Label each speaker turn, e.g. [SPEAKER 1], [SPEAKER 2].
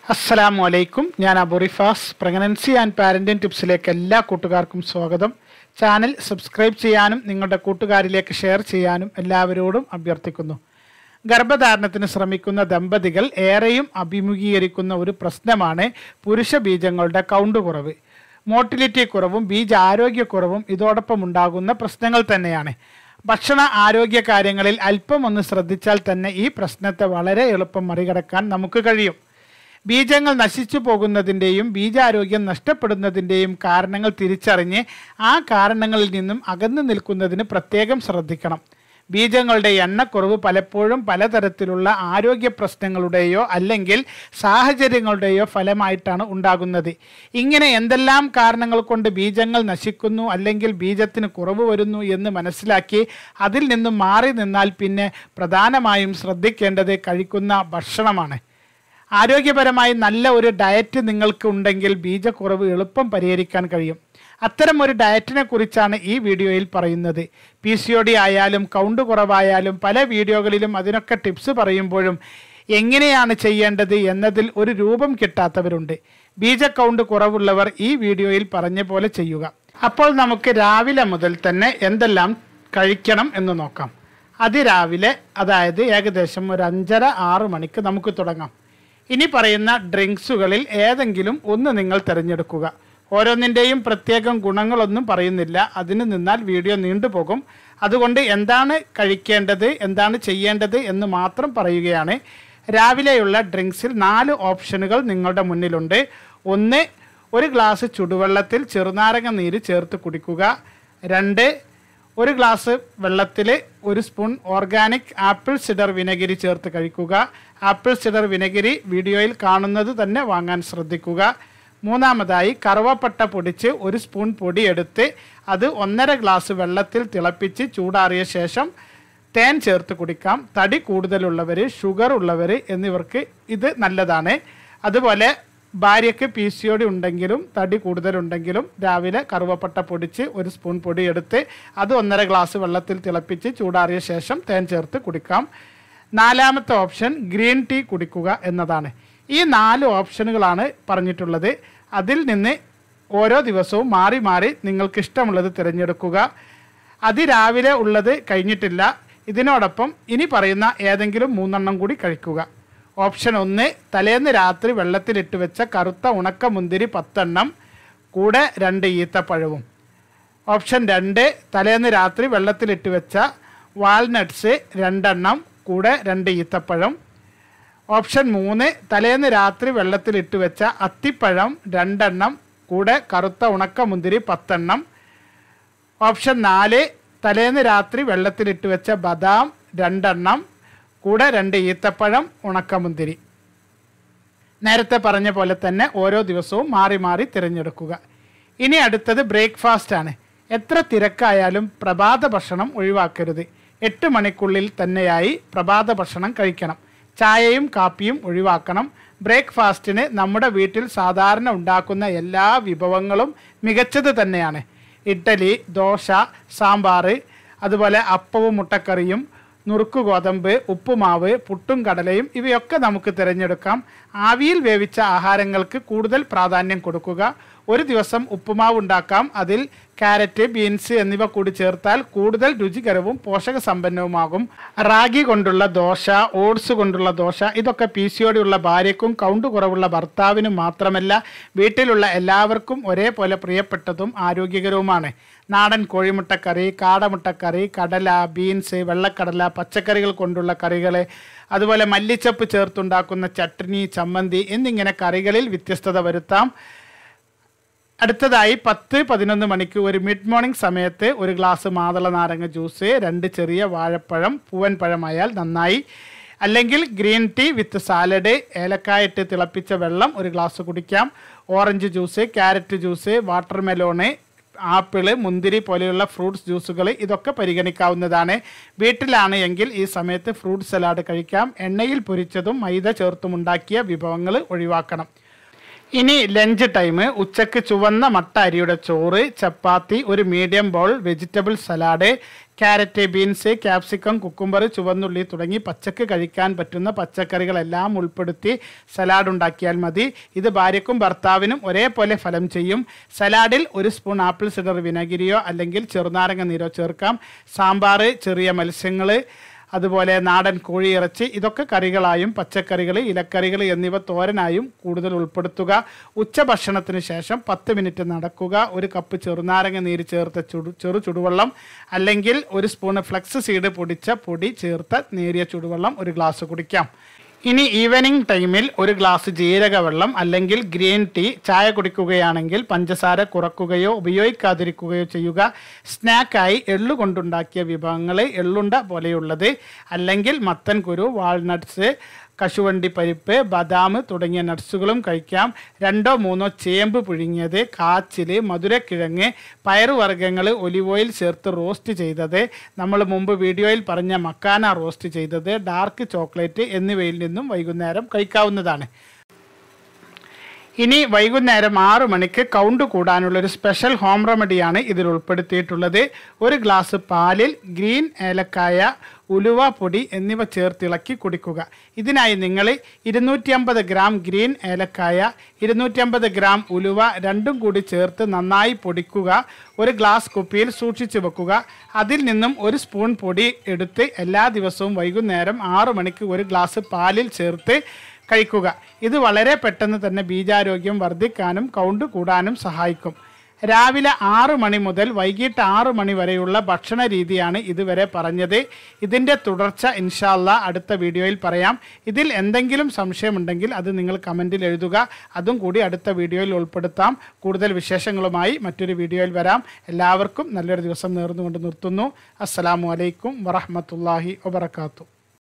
[SPEAKER 1] അസ്സലാമു അലൈക്കും ഞാൻ അബുറിഫാസ് പ്രഗ്നൻസി ആൻഡ് പാരന്റിംഗ് ടിപ്സിലേക്ക് എല്ലാ കൂട്ടുകാർക്കും സ്വാഗതം ചാനൽ സബ്സ്ക്രൈബ് ചെയ്യാനും നിങ്ങളുടെ കൂട്ടുകാരിലേക്ക് ഷെയർ ചെയ്യാനും എല്ലാവരോടും അഭ്യർത്ഥിക്കുന്നു ഗർഭധാരണത്തിന് ശ്രമിക്കുന്ന ദമ്പതികൾ ഏറെയും അഭിമുഖീകരിക്കുന്ന ഒരു പ്രശ്നമാണ് പുരുഷ ബീജങ്ങളുടെ കൗണ്ട് കുറവ് മോട്ടിലിറ്റി കുറവും ബീജ ആരോഗ്യക്കുറവും ഇതോടൊപ്പം ഉണ്ടാകുന്ന പ്രശ്നങ്ങൾ തന്നെയാണ് ഭക്ഷണ ആരോഗ്യ കാര്യങ്ങളിൽ അല്പം ഒന്ന് ശ്രദ്ധിച്ചാൽ തന്നെ ഈ പ്രശ്നത്തെ വളരെ എളുപ്പം മറികടക്കാൻ നമുക്ക് കഴിയും ബീജങ്ങൾ നശിച്ചു പോകുന്നതിൻ്റെയും ബീജാരോഗ്യം നഷ്ടപ്പെടുന്നതിൻ്റെയും കാരണങ്ങൾ തിരിച്ചറിഞ്ഞ് ആ കാരണങ്ങളിൽ നിന്നും അകന്നു നിൽക്കുന്നതിന് പ്രത്യേകം ശ്രദ്ധിക്കണം ബീജങ്ങളുടെ എണ്ണക്കുറവ് പലപ്പോഴും പലതരത്തിലുള്ള ആരോഗ്യ പ്രശ്നങ്ങളുടെയോ അല്ലെങ്കിൽ സാഹചര്യങ്ങളുടെയോ ഫലമായിട്ടാണ് ഉണ്ടാകുന്നത് ഇങ്ങനെ എന്തെല്ലാം കാരണങ്ങൾ കൊണ്ട് ബീജങ്ങൾ നശിക്കുന്നു അല്ലെങ്കിൽ ബീജത്തിന് കുറവ് വരുന്നു എന്ന് മനസ്സിലാക്കി അതിൽ നിന്നും മാറി നിന്നാൽ പിന്നെ പ്രധാനമായും ശ്രദ്ധിക്കേണ്ടത് കഴിക്കുന്ന ഭക്ഷണമാണ് ആരോഗ്യപരമായി നല്ല ഒരു ഡയറ്റ് നിങ്ങൾക്ക് ഉണ്ടെങ്കിൽ ബീജക്കുറവ് എളുപ്പം പരിഹരിക്കാൻ കഴിയും അത്തരം ഒരു ഡയറ്റിനെ കുറിച്ചാണ് ഈ വീഡിയോയിൽ പറയുന്നത് പി സി ഒ ഡി ആയാലും കൗണ്ട് കുറവായാലും പല വീഡിയോകളിലും അതിനൊക്കെ ടിപ്സ് പറയുമ്പോഴും എങ്ങനെയാണ് ചെയ്യേണ്ടത് എന്നതിൽ ഒരു രൂപം കിട്ടാത്തവരുണ്ട് ബീജ കൗണ്ട് കുറവുള്ളവർ ഈ വീഡിയോയിൽ പറഞ്ഞ പോലെ ചെയ്യുക അപ്പോൾ നമുക്ക് രാവിലെ മുതൽ തന്നെ എന്തെല്ലാം കഴിക്കണം എന്ന് നോക്കാം അതിരാവിലെ അതായത് ഏകദേശം ഒരു അഞ്ചര ആറ് മണിക്ക് നമുക്ക് തുടങ്ങാം ഇനി പറയുന്ന ഡ്രിങ്ക്സുകളിൽ ഏതെങ്കിലും ഒന്ന് നിങ്ങൾ തിരഞ്ഞെടുക്കുക ഓരോന്നിൻ്റെയും പ്രത്യേകം ഗുണങ്ങളൊന്നും പറയുന്നില്ല അതിന് നിന്നാൽ വീഡിയോ നീണ്ടുപോകും അതുകൊണ്ട് എന്താണ് കഴിക്കേണ്ടത് എന്താണ് ചെയ്യേണ്ടത് എന്ന് മാത്രം പറയുകയാണ് രാവിലെയുള്ള ഡ്രിങ്ക്സിൽ നാല് ഓപ്ഷനുകൾ നിങ്ങളുടെ മുന്നിലുണ്ട് ഒന്ന് ഒരു ഗ്ലാസ് ചുടുവെള്ളത്തിൽ ചെറുനാരങ്ങ നീര് ചേർത്ത് കുടിക്കുക രണ്ട് ഒരു ഗ്ലാസ് വെള്ളത്തിൽ ഒരു സ്പൂൺ ഓർഗാനിക് ആപ്പിൾ സിഡർ വിനെഗിരി ചേർത്ത് കഴിക്കുക ആപ്പിൾ സിഡർ വിനെഗിരി വീഡിയോയിൽ കാണുന്നത് തന്നെ വാങ്ങാൻ ശ്രദ്ധിക്കുക മൂന്നാമതായി കറുവപ്പട്ട പൊടിച്ച് ഒരു സ്പൂൺ പൊടി എടുത്ത് അത് ഒന്നര ഗ്ലാസ് വെള്ളത്തിൽ തിളപ്പിച്ച് ചൂടാറിയ ശേഷം തേൻ ചേർത്ത് കുടിക്കാം തടി കൂടുതലുള്ളവർ ഷുഗർ ഉള്ളവർ എന്നിവർക്ക് ഇത് നല്ലതാണ് അതുപോലെ ഭാര്യയ്ക്ക് പി സി ഒ ഡി ഉണ്ടെങ്കിലും തടി കൂടുതലുണ്ടെങ്കിലും രാവിലെ കറുവപ്പട്ട പൊടിച്ച് ഒരു സ്പൂൺ പൊടി എടുത്ത് അത് ഒന്നര ഗ്ലാസ് വെള്ളത്തിൽ തിളപ്പിച്ച് ചൂടാറിയ ശേഷം തേൻ ചേർത്ത് കുടിക്കാം നാലാമത്തെ ഓപ്ഷൻ ഗ്രീൻ ടീ കുടിക്കുക എന്നതാണ് ഈ നാല് ഓപ്ഷനുകളാണ് പറഞ്ഞിട്ടുള്ളത് അതിൽ നിന്ന് ഓരോ ദിവസവും മാറി മാറി നിങ്ങൾക്ക് ഇഷ്ടമുള്ളത് തിരഞ്ഞെടുക്കുക അതിരാവിലെ ഉള്ളത് കഴിഞ്ഞിട്ടില്ല ഇതിനോടൊപ്പം ഇനി പറയുന്ന ഏതെങ്കിലും മൂന്നെണ്ണം കൂടി കഴിക്കുക ഓപ്ഷൻ ഒന്ന് തലേന്ന് രാത്രി വെള്ളത്തിലിട്ട് വെച്ച കറുത്ത ഉണക്ക മുന്തിരി പത്തെണ്ണം കൂടെ രണ്ട് ഈത്തപ്പഴവും ഓപ്ഷൻ രണ്ട് തലേന്ന് രാത്രി വെള്ളത്തിലിട്ട് വെച്ച വാൾനട്ട്സ് രണ്ടെണ്ണം കൂടെ രണ്ട് ഈത്തപ്പഴം ഓപ്ഷൻ മൂന്ന് തലേന്ന് രാത്രി വെള്ളത്തിലിട്ട് വെച്ച അത്തിപ്പഴം രണ്ടെണ്ണം കൂടെ കറുത്ത ഉണക്ക മുന്തിരി പത്തെണ്ണം ഓപ്ഷൻ നാല് തലേന്ന് രാത്രി വെള്ളത്തിലിട്ട് വെച്ച ബദാം രണ്ടെണ്ണം കൂടെ രണ്ട് ഈത്തപ്പഴം ഉണക്കമുന്തിരി നേരത്തെ പറഞ്ഞ പോലെ തന്നെ ഓരോ ദിവസവും മാറി മാറി തിരഞ്ഞെടുക്കുക ഇനി അടുത്തത് ബ്രേക്ക്ഫാസ്റ്റ് ആണ് എത്ര തിരക്കായാലും പ്രഭാത ഭക്ഷണം ഒഴിവാക്കരുത് എട്ട് മണിക്കുള്ളിൽ തന്നെയായി പ്രഭാത ഭക്ഷണം കഴിക്കണം ചായയും കാപ്പിയും ഒഴിവാക്കണം ബ്രേക്ക്ഫാസ്റ്റിന് നമ്മുടെ വീട്ടിൽ സാധാരണ ഉണ്ടാക്കുന്ന എല്ലാ വിഭവങ്ങളും മികച്ചത് തന്നെയാണ് ഇഡ്ഡലി ദോശ സാമ്പാർ അതുപോലെ അപ്പവും മുട്ടക്കറിയും നുറുക്ക് ഗോതമ്പ് ഉപ്പുമാവ് പുട്ടും കടലയും ഇവയൊക്കെ നമുക്ക് തിരഞ്ഞെടുക്കാം ആവിയിൽ വേവിച്ച ആഹാരങ്ങൾക്ക് കൂടുതൽ പ്രാധാന്യം കൊടുക്കുക ഒരു ദിവസം ഉപ്പുമാവ് ഉണ്ടാക്കാം അതിൽ ക്യാരറ്റ് ബീൻസ് എന്നിവ കൂടി ചേർത്താൽ കൂടുതൽ രുചികരവും പോഷക സമ്പന്നവുമാകും റാഗി കൊണ്ടുള്ള ദോശ ഓട്സ് കൊണ്ടുള്ള ദോശ ഇതൊക്കെ പി സി ഉള്ള ഭാര്യയ്ക്കും കൗണ്ട് കുറവുള്ള ഭർത്താവിനും മാത്രമല്ല വീട്ടിലുള്ള എല്ലാവർക്കും ഒരേപോലെ പ്രിയപ്പെട്ടതും ആരോഗ്യകരവുമാണ് നാടൻ കോഴിമുട്ടക്കറി കാടമുട്ടക്കറി കടല ബീൻസ് വെള്ളക്കടല പച്ചക്കറികൾ കൊണ്ടുള്ള കറികൾ അതുപോലെ മല്ലിച്ചപ്പ് ചേർത്തുണ്ടാക്കുന്ന ചട്നി ചമ്മന്തി എന്നിങ്ങനെ കറികളിൽ വ്യത്യസ്തത വരുത്താം അടുത്തതായി പത്ത് പതിനൊന്ന് മണിക്ക് ഒരു മിഡ് മോർണിംഗ് സമയത്ത് ഒരു ഗ്ലാസ് മാതള നാരങ്ങ ജ്യൂസ് രണ്ട് ചെറിയ വാഴപ്പഴം പൂവൻ പഴമായാൽ നന്നായി അല്ലെങ്കിൽ ഗ്രീൻ ടീ വിത്ത് സാലഡ് ഏലക്കായ ഇട്ട് തിളപ്പിച്ച വെള്ളം ഒരു ഗ്ലാസ് കുടിക്കാം orange juice carrot juice watermelon apple മുന്തിരി പോലെയുള്ള ഫ്രൂട്ട്സ് ജ്യൂസുകൾ ഇതൊക്കെ പരിഗണിക്കാവുന്നതാണ് വീട്ടിലാണ് എങ്കിൽ ഈ സമയത്ത് ഫ്രൂട്ട് സലാഡ് കഴിക്കാം എണ്ണയിൽ പൊരിച്ചതും മൈദ ചേർത്തും ഉണ്ടാക്കിയ വിഭവങ്ങൾ ഒഴിവാക്കണം ഇനി ലഞ്ച് ടൈം ഉച്ചക്ക് ചുവന്ന മട്ട അരിയുടെ ചോറ് ചപ്പാത്തി ഒരു medium bowl vegetable salad carrot beans capsicum cucumber ചുവന്നുള്ളി തുടങ്ങി പച്ചക്ക് കഴിക്കാൻ പറ്റുന്ന പച്ചക്കറികളെല്ലാം ഉൾപ്പെടുത്തി സലാഡ് ഉണ്ടാക്കിയാൽ മതി ഇത് ഭാര്യയ്ക്കും ഭർത്താവിനും ഒരേപോലെ ഫലം ചെയ്യും സലാഡിൽ ഒരു സ്പൂൺ ആപ്പിൾ സിഡർ വിനഗിരിയോ അല്ലെങ്കിൽ ചെറുനാരങ്ങ നീരോ ചേർക്കാം സാമ്പാർ ചെറിയ മത്സ്യങ്ങൾ അതുപോലെ നാടൻ കോഴിയിറച്ചി ഇതൊക്കെ കറികളായും പച്ചക്കറികൾ ഇലക്കറികൾ എന്നിവ തോരനായും കൂടുതൽ ഉൾപ്പെടുത്തുക ഉച്ചഭക്ഷണത്തിന് ശേഷം പത്ത് മിനിറ്റ് നടക്കുക ഒരു കപ്പ് ചെറുനാരങ്ങ നീര് ചേർത്ത ചുടു ചെറു ചുടുവെള്ളം അല്ലെങ്കിൽ ഒരു സ്പൂണ് ഫ്ലക്സ് സീഡ് പൊടിച്ച പൊടി ചേർത്ത നേരിയ ചുടുവെള്ളം ഒരു ഗ്ലാസ് കുടിക്കാം ഇനി ഈവനിങ് ടൈമിൽ ഒരു ഗ്ലാസ് ജീരകവെള്ളം അല്ലെങ്കിൽ ഗ്രീൻ ടീ ചായ കുടിക്കുകയാണെങ്കിൽ പഞ്ചസാര കുറക്കുകയോ ഉപയോഗിക്കാതിരിക്കുകയോ ചെയ്യുക സ്നാക്കായി എള്ളു കൊണ്ടുണ്ടാക്കിയ വിഭവങ്ങൾ എള്ളുണ്ട പോലെയുള്ളത് അല്ലെങ്കിൽ മത്തൻ കുരു വാൾനട്ട്സ് കശുവണ്ടി പരിപ്പ് ബദാം തുടങ്ങിയ നട്ട്സുകളും കഴിക്കാം രണ്ടോ മൂന്നോ ചേമ്പ് പുഴുങ്ങിയത് കാച്ചിൽ മധുരക്കിഴങ്ങ് പയറുവർഗ്ഗങ്ങൾ ഒലിവ് ഓയിൽ ചേർത്ത് റോസ്റ്റ് ചെയ്തത് നമ്മൾ മുമ്പ് വീഡിയോയിൽ പറഞ്ഞ മക്കാന റോസ്റ്റ് ചെയ്തത് ഡാർക്ക് ചോക്ലേറ്റ് എന്നിവയിൽ നിന്നും വൈകുന്നേരം കഴിക്കാവുന്നതാണ് ഇനി വൈകുന്നേരം ആറ് മണിക്ക് കൗണ്ട് കൂടാനുള്ള ഒരു സ്പെഷ്യൽ ഹോം റെമഡിയാണ് ഇതിൽ ഉൾപ്പെടുത്തിയിട്ടുള്ളത് ഒരു ഗ്ലാസ് പാലിൽ ഗ്രീൻ ഏലക്കായ ഉലുവ പൊടി എന്നിവ ചേർത്തിളക്കി കുടിക്കുക ഇതിനായി നിങ്ങൾ ഇരുന്നൂറ്റി അമ്പത് ഗ്രാം ഗ്രീൻ ഏലക്കായ ഇരുന്നൂറ്റി അമ്പത് ഗ്രാം ഉലുവ രണ്ടും കൂടി ചേർത്ത് നന്നായി പൊടിക്കുക ഒരു ഗ്ലാസ് കുപ്പിയിൽ സൂക്ഷിച്ചു വെക്കുക അതിൽ നിന്നും ഒരു സ്പൂൺ പൊടി എടുത്ത് എല്ലാ ദിവസവും വൈകുന്നേരം ആറ് മണിക്ക് ഒരു ഗ്ലാസ് പാലിൽ ചേർത്ത് കഴിക്കുക ഇത് വളരെ പെട്ടെന്ന് തന്നെ ബീജാരോഗ്യം വർദ്ധിക്കാനും കൗണ്ട് കൂടാനും സഹായിക്കും രാവിലെ ആറ് മണി മുതൽ വൈകിട്ട് ആറ് മണി വരെയുള്ള ഭക്ഷണ രീതിയാണ് ഇതുവരെ പറഞ്ഞത് ഇതിൻ്റെ തുടർച്ച ഇൻഷാല്ല അടുത്ത വീഡിയോയിൽ പറയാം ഇതിൽ എന്തെങ്കിലും സംശയമുണ്ടെങ്കിൽ അത് നിങ്ങൾ കമൻറ്റിൽ എഴുതുക അതും കൂടി അടുത്ത വീഡിയോയിൽ ഉൾപ്പെടുത്താം കൂടുതൽ വിശേഷങ്ങളുമായി മറ്റൊരു വീഡിയോയിൽ വരാം എല്ലാവർക്കും നല്ലൊരു ദിവസം നേർന്നുകൊണ്ട് നിർത്തുന്നു അസ്സലാമു അലൈക്കും വറഹമത്തല്ലാഹി വബർക്കാത്തു